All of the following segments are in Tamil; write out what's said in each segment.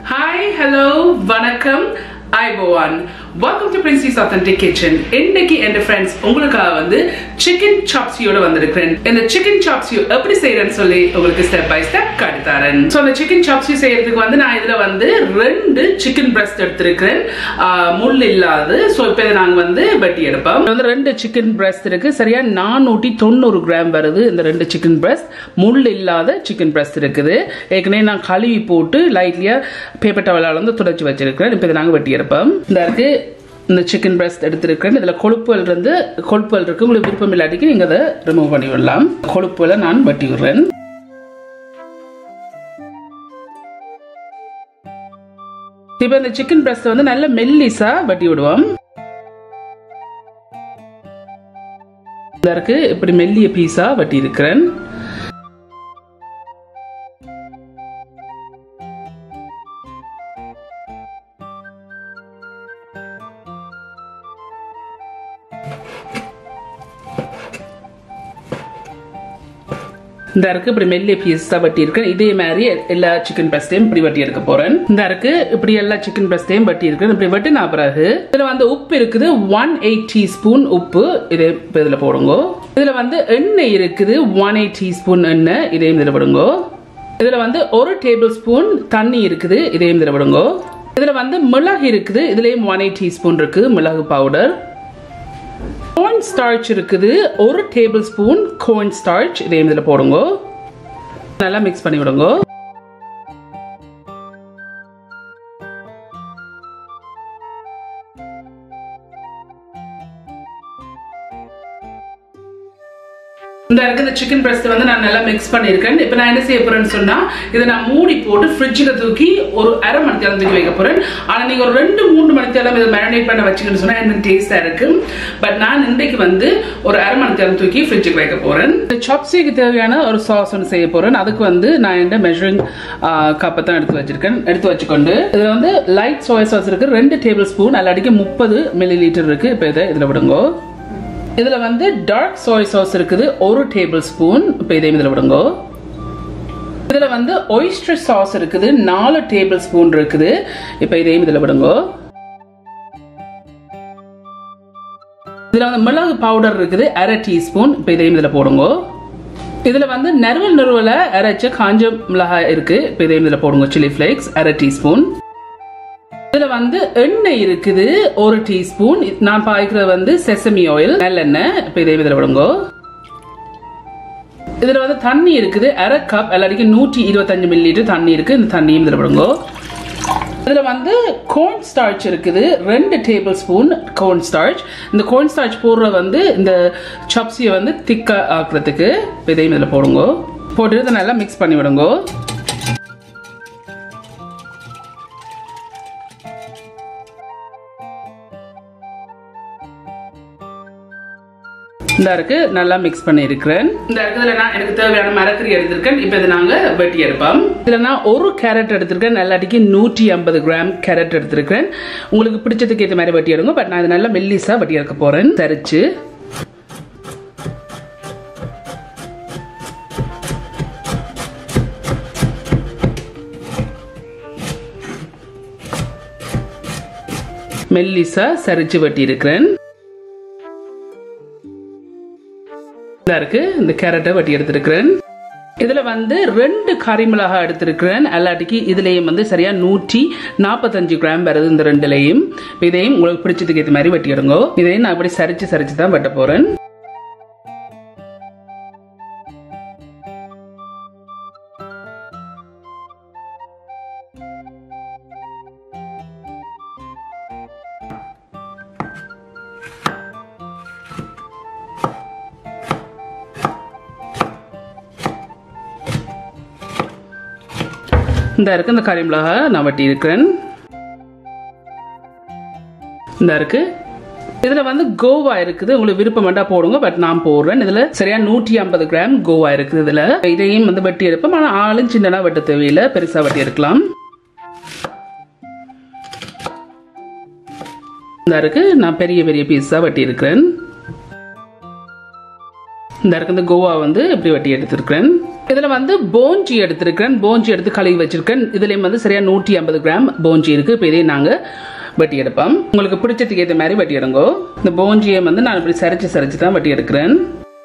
ஹாய் ஹலோ வணக்கம் ஐபோவான் welcome to princess authentic kitchen இன்னைக்கு என் ஃப்ரெண்ட்ஸ் உங்களுக்காக வந்து சிக்கன் சாப்ஸியோட வந்திருக்கிறேன் இந்த சிக்கன் சாப்ஸியோ எப்படி செய்யறேன்னு சொல்லி உங்களுக்கு ஸ்டெப் பை ஸ்டெப் காட்டித்தரேன் ஸோ அந்த சிக்கன் சாப்ஸியோ செய்யறதுக்கு வந்து நான் இதுல வந்து ரெண்டு சிக்கன் பிரஸ்ட் எடுத்திருக்கிறேன் ஆஹ், முள் இல்லாது ஸோ இப்போ இதை நாங்கள் வந்து வெட்டி எடுப்போம் இதுல வந்து ரெண்டு சிக்கன் பிரஸ்ட் இருக்கு சரியா நானூற்றி தொண்ணூறு கிராம் வருது இந்த ரெண்டு சிக்கன் பிரஸ்ட் முள் இல்லாத சிக்கன் பிரஸ்ட் இருக்குது ஏற்கனவே நான் கழுவி போட்டு லைட்லியா பேப்பர் டவலால் வந்து துடைச்சி வச்சிருக்கிறேன் இப்போ இதை நாங்கள் வெட்டி எடுப்போம் இந்த இருக்கு இந்த சிக்கன் பிரஸ்ட் எடுத்திருக்கிறேன் இதில் கொழுப்புகள் இருந்து கொழுப்புகள் இருக்கு உங்களுக்கு விருப்பம் இல்லாட்டிக்கு நீங்கள் அதை ரிமூவ் பண்ணி விடலாம் கொழுப்புகளை நான் வெட்டி விடுறேன் இப்போ இந்த சிக்கன் பிரஸ்ட் வந்து நல்ல மெல்லிசா வெட்டி விடுவோம் இந்த இருக்கு இப்படி மெல்லிய பீஸா வெட்டி இருக்கிறேன் இந்த இருக்கு இப்படி மெல்லிய பீஸா வெட்டி இருக்கேன் இதே மாதிரி எல்லா சிக்கன் பிரஸ்டையும் இப்படி வெட்டி எடுக்க போறேன் இந்த இருக்கு இப்படி எல்லா சிக்கன் பிரஸ்டையும் வெட்டி இருக்கேன் இப்படி வெட்டின பிறகு இதுல வந்து உப்பு இருக்குது ஒன் எயிட் டீஸ்பூன் உப்பு இதே இப்ப இதுல போடுங்க இதுல வந்து எண்ணெய் இருக்குது ஒன் எயிட் டீஸ்பூன் எண்ணெய் இதையும் இதுல விடுங்க இதுல வந்து ஒரு டேபிள் ஸ்பூன் தண்ணி இருக்குது இதையும் இதுல விடுங்க இதுல வந்து மிளகு இருக்குது இதுலயும் ஒன் எயிட் டீஸ்பூன் இருக்கு மிளகு பவுடர் கோர்ன் ஸ்டார்ச் இருக்குது ஒரு டேபிள் ஸ்பூன் கோர்ன் ஸ்டார்ச் இதையும் இதில் போடுங்க நல்லா மிக்ஸ் பண்ணி விடுங்க இந்த இருக்க இந்த சிக்கன் பிரஸ்ட் வந்து நான் நல்லா மிக்ஸ் பண்ணியிருக்கேன் இப்போ நான் என்ன செய்ய போறேன்னு சொன்னா இதை நான் மூடி போட்டு ஃப்ரிட்ஜில் தூக்கி ஒரு அரை மணி நேரம் தூக்கி வைக்க போறேன் ஆனால் நீங்க ஒரு ரெண்டு மூணு மணி நேரம் இதை மேரினேட் பண்ண வச்சீங்கன்னு சொன்னா எனக்கு டேஸ்டா இருக்கு பட் நான் இன்றைக்கு வந்து ஒரு அரை மணி நேரம் தூக்கி ஃப்ரிட்ஜுக்கு வைக்க போறேன் இந்த சாப்ஸிக்கு தேவையான ஒரு சாஸ் ஒன்று செய்ய போறேன் அதுக்கு வந்து நான் என்ன மெஷரிங் கப்பை தான் எடுத்து வச்சிருக்கேன் எடுத்து வச்சுக்கொண்டு இதில் வந்து லைட் சோயா சாஸ் இருக்கு ரெண்டு டேபிள் ஸ்பூன் அல்லாடிக்கு முப்பது மில்லி லிட்டர் இருக்கு இப்போ இதை இதில் விடுங்க இதுல வந்து டார்க் சோய் சாஸ் இருக்குது ஒரு டேபிள் ஸ்பூன் இப்போ இதையும் இதுல விடுங்க இதுல வந்து ஒயிஸ்டர் சாஸ் இருக்குது நாலு டேபிள் ஸ்பூன் இருக்குது இப்போ இதையும் இதுல விடுங்க இதுல வந்து மிளகு பவுடர் இருக்குது அரை டீஸ்பூன் இப்போ இதையும் இதுல போடுங்க இதுல வந்து நறுவல் நறுவல அரைச்ச காஞ்ச மிளகாய் இருக்கு இப்போ இதையும் இதுல போடுங்க சில்லி ஃபிளேக்ஸ் அரை டீஸ்பூன் இதுல வந்து எண்ணெய் இருக்குது ஒரு டீஸ்பூன் நான் பாய்க்கிறது வந்து செசமி ஆயில் நல்லெண்ணெய் இப்போ இதே இதில் விடுங்க இதுல வந்து தண்ணி இருக்குது அரை கப் எல்லாருக்கும் நூற்றி இருபத்தஞ்சு மில்லி லிட்டர் தண்ணி இருக்கு இந்த தண்ணியும் இதில் விடுங்க இதுல வந்து கோர்ன் ஸ்டார்ச் இருக்குது ரெண்டு டேபிள் ஸ்பூன் கோர்ன் ஸ்டார்ச் இந்த கோர்ன் ஸ்டார்ச் போடுற வந்து இந்த சப்ஸியை வந்து திக்கா ஆக்குறதுக்கு இப்போ இதையும் இதில் போடுங்க போட்டு இதை நல்லா மிக்ஸ் பண்ணி விடுங்க இந்த இருக்கு நல்லா மிக்ஸ் பண்ணி இருக்கிறேன் இந்த இருக்குதுல நான் எனக்கு தேவையான மரக்கறி எடுத்திருக்கேன் இப்போ இதை நாங்க வெட்டி எடுப்போம் இதுல நான் ஒரு கேரட் எடுத்திருக்கேன் நல்லாட்டிக்கு நூற்றி ஐம்பது கிராம் கேரட் எடுத்திருக்கேன் உங்களுக்கு பிடிச்சதுக்கு ஏற்ற மாதிரி வெட்டி எடுங்க பட் நான் இது நல்லா மெல்லிசா வெட்டி எடுக்க போறேன் தரிச்சு மெல்லிசா சரிச்சு வெட்டி இருக்கிறேன் இதா இருக்கு இந்த கேரட்டை வெட்டி எடுத்திருக்கிறேன் இதுல வந்து ரெண்டு கறி மிளகாய் எடுத்திருக்கிறேன் அல்லாட்டிக்கு இதுலயும் வந்து சரியா நூற்றி நாற்பத்தஞ்சு கிராம் வருது இந்த ரெண்டுலையும் இதையும் உங்களுக்கு பிடிச்சதுக்கு ஏற்ற மாதிரி வெட்டி எடுங்க இதையும் நான் இப்படி சரிச்சு சரிச்சு தான் வெட்ட போறேன் இந்த இருக்கு இந்த கறி மிளகாய் நான் வெட்டி இருக்கிறேன் இந்த இருக்கு இதுல வந்து கோவா இருக்குது உங்களுக்கு விருப்பம் வேண்டாம் போடுங்க பட் நான் போடுறேன் இதுல சரியா நூற்றி ஐம்பது கிராம் கோவா இருக்குது இதுல இதையும் வந்து வெட்டி எடுப்போம் ஆனா ஆளும் சின்னனா வெட்ட தேவையில்லை பெருசா வெட்டி எடுக்கலாம் இந்த இருக்கு நான் பெரிய பெரிய பீஸா வெட்டி இருக்கிறேன் இந்த இருக்கு இந்த கோவா வந்து இப்படி வெட்டி எடுத்திருக்கிறேன் இதில் வந்து போஞ்சி எடுத்திருக்கிறேன் போஞ்சி எடுத்து கழுவி வச்சிருக்கேன் இதுலேயும் வந்து சரியாக நூற்றி ஐம்பது கிராம் போஞ்சி இருக்குது இப்போ இதையும் நாங்கள் வெட்டி எடுப்போம் உங்களுக்கு பிடிச்சதுக்கு ஏற்ற மாதிரி வெட்டி எடுங்கோ இந்த போஞ்சியை வந்து நான் இப்படி சரிச்சு சரிச்சு தான் வெட்டி எடுக்கிறேன்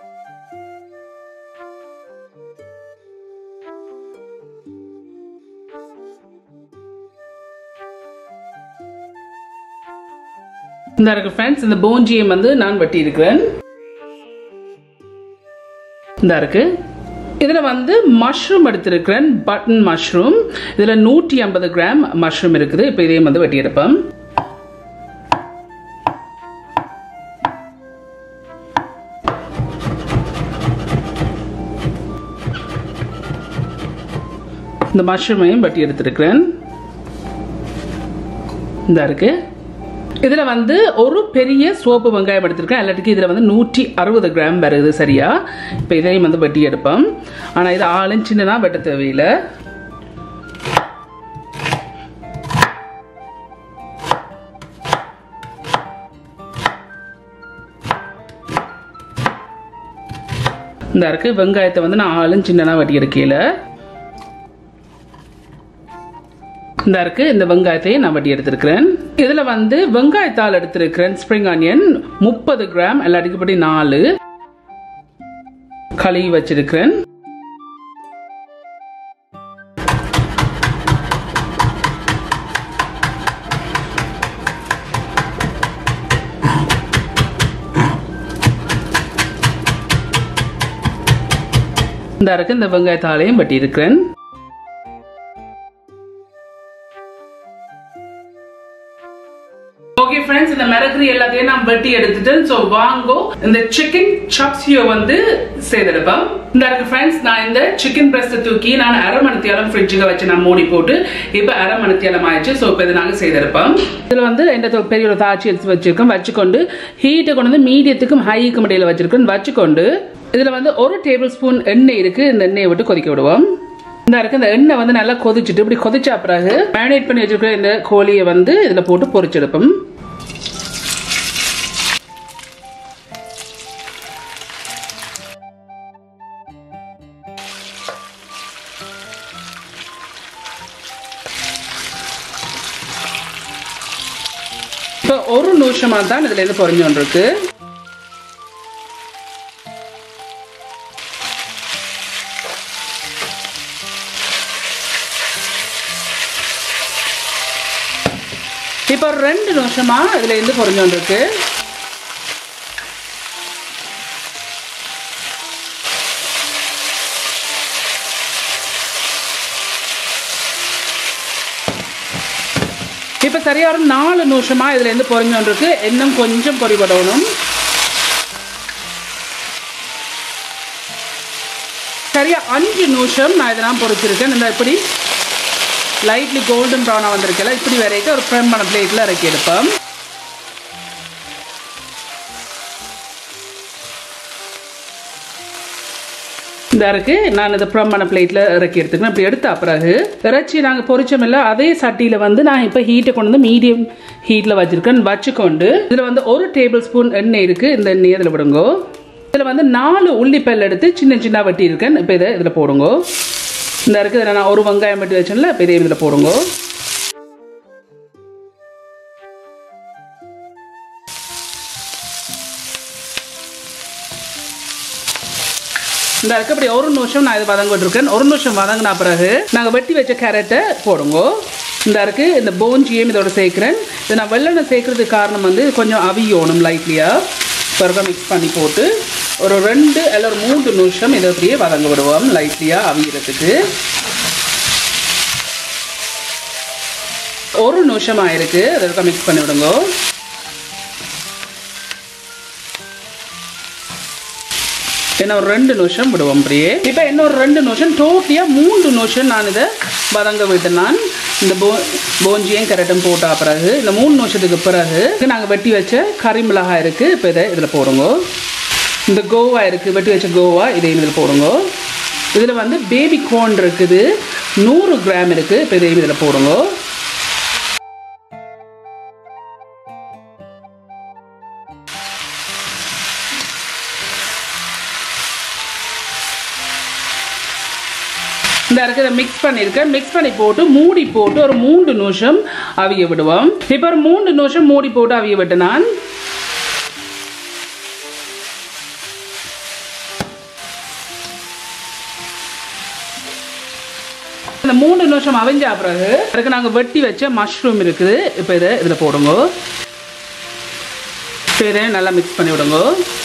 இந்த இருக்கு ஃப்ரெண்ட்ஸ் இந்த போஞ்சியை வந்து நான் வெட்டி இருக்கிறேன் இந்த இருக்கு இதில் வந்து மஷ்ரூம் எடுத்திருக்கிறேன் பட்டன் மஷ்ரூம் இதில் நூற்றி ஐம்பது கிராம் மஷ்ரூம் இருக்குது இப்போ இதையும் வந்து வெட்டி எடுப்போம் இந்த மஷ்ரூமையும் வெட்டி எடுத்திருக்கிறேன் இந்த இருக்கு இதில் வந்து ஒரு பெரிய சோப்பு வெங்காயம் எடுத்திருக்கேன் எல்லாத்துக்கும் இதில் வந்து நூற்றி அறுபது கிராம் வருது சரியா இப்போ இதையும் வந்து வெட்டி எடுப்போம் ஆனால் இது ஆளும் சின்னதாக வெட்ட தேவையில்லை இந்த இருக்கு வெங்காயத்தை வந்து நான் ஆளும் சின்னதாக வெட்டி எடுக்கல இந்த இருக்கு இந்த வெங்காயத்தையும் நான் வட்டி எடுத்திருக்கிறேன் இதுல வந்து வெங்காயத்தால் எடுத்திருக்கிறேன் ஸ்ப்ரிங் ஆனியன் முப்பது கிராம் எல்லாத்துக்குப்படி நாலு கழுவி வச்சிருக்கிறேன் இந்த இருக்கு இந்த வெங்காயத்தாலையும் வட்டி இருக்கிறேன் ஓகே ஃப்ரெண்ட்ஸ் இந்த மிளகு எல்லாத்தையும் நான் வெட்டி எடுத்துட்டேன் ஸோ வாங்கோ இந்த சிக்கன் சாப்ஸியோ வந்து செய்திருப்பேன் இந்த இருக்கு ஃப்ரெண்ட்ஸ் நான் இந்த சிக்கன் பிரஸ்ட்டை தூக்கி நான் அரை மணித்தியாலம் ஃப்ரிட்ஜுக்கு வச்சு நான் மூடி போட்டு இப்போ அரை மணித்தியாலம் ஆயிடுச்சு ஸோ இப்போ இதை நாங்கள் செய்திருப்போம் இதில் வந்து எந்த பெரிய ஒரு தாச்சி எடுத்து வச்சிருக்கோம் வச்சுக்கொண்டு ஹீட்டை கொண்டு வந்து மீடியத்துக்கும் ஹைக்கும் இடையில வச்சிருக்கோம் வச்சுக்கொண்டு இதில் வந்து ஒரு டேபிள் ஸ்பூன் எண்ணெய் இருக்கு இந்த எண்ணெயை விட்டு கொதிக்க விடுவோம் இந்த இருக்கு இந்த எண்ணெய் வந்து நல்லா கொதிச்சுட்டு இப்படி கொதிச்சா பிறகு மேரினேட் பண்ணி வச்சிருக்கிற இந்த கோழியை வந்து இதில் போட்டு பொரிச்செடுப்போம் இப்போ ஒரு நிமிஷமா தான் இதுல இருந்து பொறிஞ்சு கொண்டிருக்கு இப்போ ஒரு ரெண்டு நிமிஷமா இதுல இருந்து பொறிஞ்சு கொண்டிருக்கு இப்போ சரியா ஒரு நாலு நிமிஷமா இதுல இருந்து பொறிஞ்சோன்றிருக்கு இன்னும் கொஞ்சம் பொறிபடணும் சரியா அஞ்சு நிமிஷம் நான் இதெல்லாம் பொறிச்சிருக்கேன் இந்த இப்படி லைட்லி கோல்டன் ப்ரௌனாக வந்திருக்கல இப்படி வரைக்கும் ஒரு ஃப்ரெம் பண்ண பிளேட்டில் இறக்கி எடுப்பேன் இந்த இருக்கு நான் இதை ப்ரமான பிளேட்டில் இறக்கி எடுத்துக்கிறேன் இப்படி எடுத்த பிறகு இறைச்சி நாங்கள் பொரிச்சோம் இல்லை அதே சட்டியில் வந்து நான் இப்போ ஹீட்டை கொண்டு வந்து மீடியம் ஹீட்டில் வச்சுருக்கேன் வச்சுக்கொண்டு இதில் வந்து ஒரு டேபிள் ஸ்பூன் எண்ணெய் இருக்குது இந்த எண்ணெய் இதில் விடுங்கோ இதில் வந்து நாலு உள்ளிப்பல் எடுத்து சின்ன சின்ன வட்டி இருக்கேன் இப்போ இதை இதில் போடுங்கோ இந்த இருக்குது இதில் நான் ஒரு வெங்காயம் வெட்டி வச்சேன்ல இப்போ இதே இதில் போடுங்கோ இந்த இருக்கு அப்படி ஒரு நிமிஷம் நான் இது வதங்கிட்டு இருக்கேன் ஒரு நிமிஷம் வதங்கின பிறகு நாங்கள் வெட்டி வச்ச கேரட்டை போடுங்க இந்த இருக்கு இந்த போஞ்சியும் இதோட சேர்க்குறேன் இது நான் வெள்ளெண்ணெய் சேர்க்கறதுக்கு காரணம் வந்து கொஞ்சம் அவியோணும் லைட்லியாக பிறகு மிக்ஸ் பண்ணி போட்டு ஒரு ரெண்டு இல்லை ஒரு மூன்று நிமிஷம் இதை அப்படியே வதங்க விடுவோம் லைட்லியாக அவியறதுக்கு ஒரு நிமிஷம் ஆயிருக்கு அதை மிக்ஸ் பண்ணி விடுங்க என்ன ஒரு ரெண்டு நிமிஷம் விடுவோம் அப்படியே இப்போ இன்னொரு ரெண்டு நிமிஷம் டோட்டலியாக மூன்று நிமிஷம் நான் இதை வதங்க விட்டு நான் இந்த போ போஞ்சியும் கரெக்டும் போட்டா பிறகு இந்த மூணு நிமிஷத்துக்கு பிறகு நாங்கள் வெட்டி வச்ச கறி மிளகாய் இருக்குது இப்போ இதை இதில் போடுங்க இந்த கோவா இருக்குது வெட்டி வச்ச கோவா இதையும் இதில் போடுங்க இதில் வந்து பேபி கோன் இருக்குது நூறு கிராம் இருக்குது இப்போ இதையும் இதில் போடுங்க இந்த இருக்கிறத மிக்ஸ் பண்ணியிருக்கேன் மிக்ஸ் பண்ணி போட்டு மூடி போட்டு ஒரு மூன்று நிமிஷம் அவிய விடுவோம் இப்போ ஒரு மூன்று நிமிஷம் மூடி போட்டு அவிய விட்டு நான் இந்த மூணு நிமிஷம் அவிஞ்சா பிறகு அதுக்கு நாங்கள் வெட்டி வச்ச மஷ்ரூம் இருக்குது இப்போ இதை இதில் போடுங்க சரி நல்லா மிக்ஸ் பண்ணி விடுங்க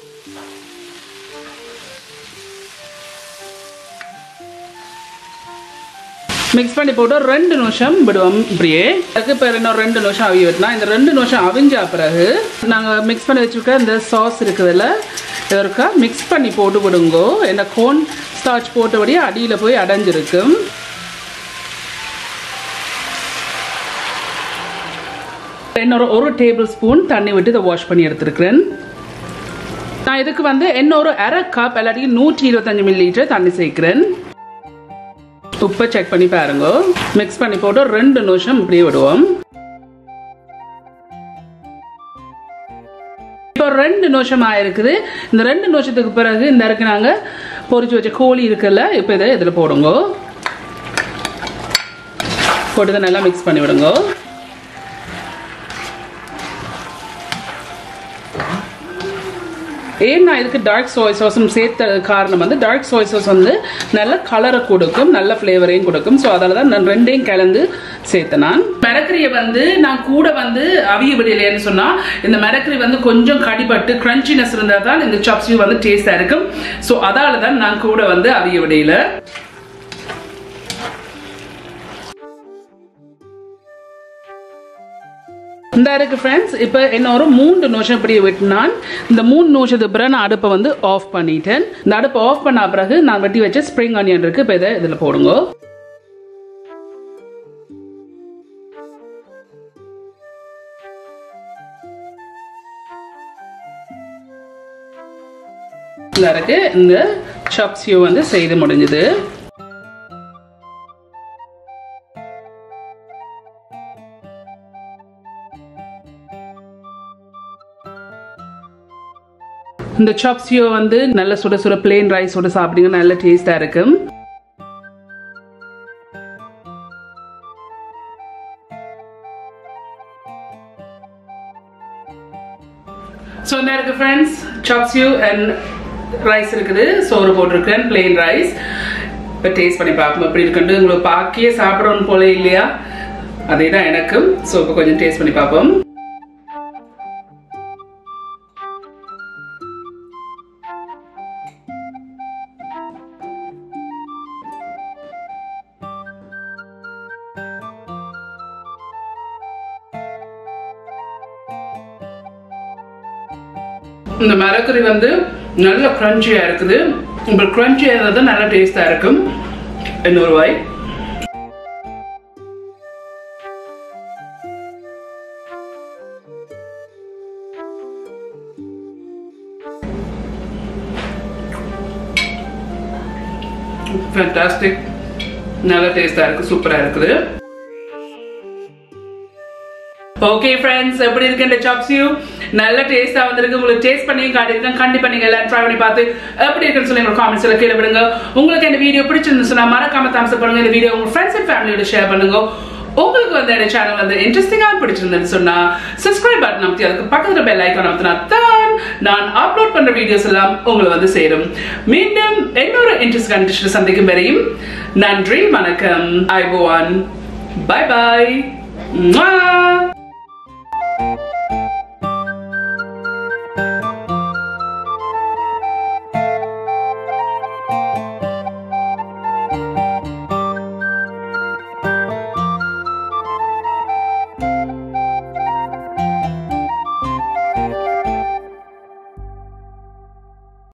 மிக்ஸ் பண்ணி போட்டு ஒரு ரெண்டு நிமிஷம் விடுவோம் இப்படியே அதுக்கு இப்போ இன்னும் ரெண்டு நிமிஷம் அவிய விட்டுனா இந்த ரெண்டு நிமிஷம் அவிஞ்சா பிறகு நாங்கள் மிக்ஸ் பண்ணி வச்சுருக்க இந்த சாஸ் இருக்குதுல்ல இதற்கா மிக்ஸ் பண்ணி போட்டு விடுங்கோ இந்த கோன் ஸ்டார்ச் போட்டபடியே அடியில் போய் அடைஞ்சிருக்கும் இன்னொரு ஒரு டேபிள் ஸ்பூன் தண்ணி விட்டு இதை வாஷ் பண்ணி எடுத்துருக்கிறேன் நான் இதுக்கு வந்து இன்னொரு அரை கப் இல்லாட்டி நூற்றி இருபத்தஞ்சு மில்லி லிட்டர் தண்ணி சேர்க்கிறேன் உப்பை செக் பண்ணி பாருங்க மிக்ஸ் பண்ணி போட்டு ரெண்டு நிமிஷம் இப்படியே விடுவோம் இப்போ ரெண்டு நிமிஷம் ஆயிருக்குது இந்த ரெண்டு நிமிஷத்துக்கு பிறகு இந்த இருக்கு நாங்கள் பொரிச்சு வச்ச கோழி இருக்குல்ல இப்போ இதை இதில் போடுங்க போட்டு நல்லா மிக்ஸ் பண்ணி விடுங்க ஏன் நான் இதுக்கு டார்க் சோய் சாஸும் சேர்த்த காரணம் வந்து டார்க் சோய் சாஸ் வந்து நல்ல கலரை கொடுக்கும் நல்ல ஃப்ளேவரையும் கொடுக்கும் ஸோ அதில் தான் நான் ரெண்டையும் கலந்து சேர்த்தேன் நான் மிரக்கரியை வந்து நான் கூட வந்து அவிய விடலைன்னு சொன்னால் இந்த மிரக்கரி வந்து கொஞ்சம் கடிபட்டு கிரன்ச்சினஸ் இருந்தால் தான் இந்த சாப்ஸ்யூ வந்து டேஸ்டாக இருக்கும் ஸோ அதால தான் நான் கூட வந்து அவிய விடையில இந்த இருக்கு ஃப்ரெண்ட்ஸ் இப்போ என்ன ஒரு மூன்று நிமிஷம் இப்படி வெட்டினான் இந்த மூணு நிமிஷத்துக்கு பிறகு நான் அடுப்பை வந்து ஆஃப் பண்ணிட்டேன் இந்த அடுப்பை ஆஃப் பண்ண பிறகு நான் வெட்டி வச்ச ஸ்ப்ரிங் ஆனியன் இருக்கு இப்போ இதை இதில் போடுங்க இதில் இருக்கு இந்த சப்ஸியோ வந்து செய்து முடிஞ்சுது இந்த சாப்ஸியோ வந்து நல்ல சுட சுட பிளேன் ரைஸோட சாப்பிடுங்க நல்ல டேஸ்டா இருக்கும் ஸோ இந்த இருக்கு ஃப்ரெண்ட்ஸ் சாப்ஸியூ அண்ட் ரைஸ் இருக்குது சோறு போட்டிருக்கேன் பிளெயின் ரைஸ் இப்போ டேஸ்ட் பண்ணி பார்க்கணும் எப்படி இருக்குன்ட்டு உங்களுக்கு பார்க்கியே சாப்பிடணும் போல இல்லையா அதே தான் எனக்கும் ஸோ இப்போ கொஞ்சம் டேஸ்ட் பண்ணி பார்ப்போம் இந்த மரக்கறி வந்து நல்ல க்ரன்ச்சியாக இருக்குது இப்போ க்ரன்ச்சியாக இருந்தது நல்ல டேஸ்டாக இருக்கும் இன்னொரு வாய் ஃபேண்டாஸ்டிக் நல்ல டேஸ்டாக இருக்குது சூப்பராக இருக்குது ஓகே ஃப்ரெண்ட்ஸ் எப்படி இருக்கு இந்த சாப்ஸியூ நல்ல டேஸ்டா வந்திருக்கு உங்களுக்கு டேஸ்ட் பண்ணி காட்டியிருக்கேன் கண்டிப்பா நீங்க எல்லாம் ட்ரை பண்ணி பார்த்து எப்படி இருக்குன்னு சொல்லி உங்க காமெண்ட்ஸ்ல கீழே விடுங்க உங்களுக்கு இந்த வீடியோ பிடிச்சிருந்து சொன்னா மறக்காம தாம்ஸ் பண்ணுங்க இந்த வீடியோ உங்க ஃப்ரெண்ட்ஸ் அண்ட் ஃபேமிலியோட ஷேர் பண்ணுங்க உங்களுக்கு வந்து இந்த சேனல் வந்து இன்ட்ரெஸ்டிங்கா பிடிச்சிருந்தேன்னு சொன்னா சப்ஸ்கிரைப் பட்டன் அமைத்தி அதுக்கு பக்கத்துல பெல் ஐக்கான் அமைத்தினா தான் நான் அப்லோட் பண்ற வீடியோஸ் எல்லாம் உங்களை வந்து சேரும் மீண்டும் இன்னொரு இன்ட்ரெஸ்ட் கண்டிஷன் சந்திக்கும் வரையும் நன்றி வணக்கம் ஐ போவான் பை பாய்